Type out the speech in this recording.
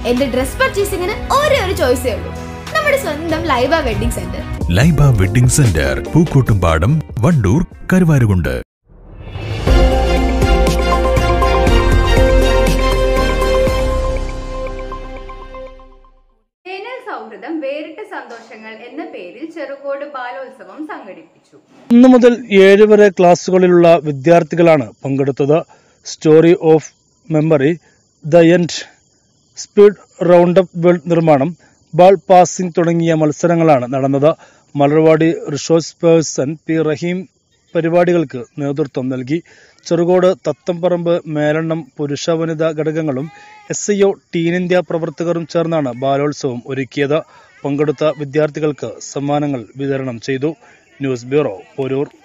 എന്റെ ഡ്രസ് പർച്ചേസിംഗിന് ഒരേ ഒരു ചോയ്സേ ഉള്ളൂ നമ്മുടെ സ്വന്തം Laiba wedding centre Laiba wedding centre Pookkottumpadam Wandoor Karuvarakundu വേനൽ സൗഹൃദം വേറിട്ട സന്തോഷങ്ങൾ എന്ന പേരിൽ ചെറുകോട് ബാലോത്സവം സംഘടിപ്പിച്ചു ഒന്ന് മുതൽ ഏഴ് വരെ ക്ലാസ്സുകളിലുള്ള വിദ്യാർത്ഥികളാണ് പങ്കെടുത്തത് story of memory the end speed roundup world നിർമ്മാണം ബാൾ പാസിംഗ് തുടങ്ങിയ മത്സരങ്ങളാണ് നടന്നത് Malarvadi resource person P Rahim പരിപാടികൾക്ക് നേതൃത്വം നൽകി ചെറുകോട് തത്തംപറമ്പ് മേലെണ്ണം പുരുഷ വനിതാ ഘടകങ്ങളും S I O teen India പ്രവർത്തകരും ചേർന്നാണ് ബാലോത്സവം ഒരുക്കിയത് പങ്കെടുത്ത വിദ്യാർത്ഥികൾക്ക് സമ്മാനങ്ങൾ വിതരണം ചെയ്തു ന്യൂസ് ബ്യൂറോ പോരൂർ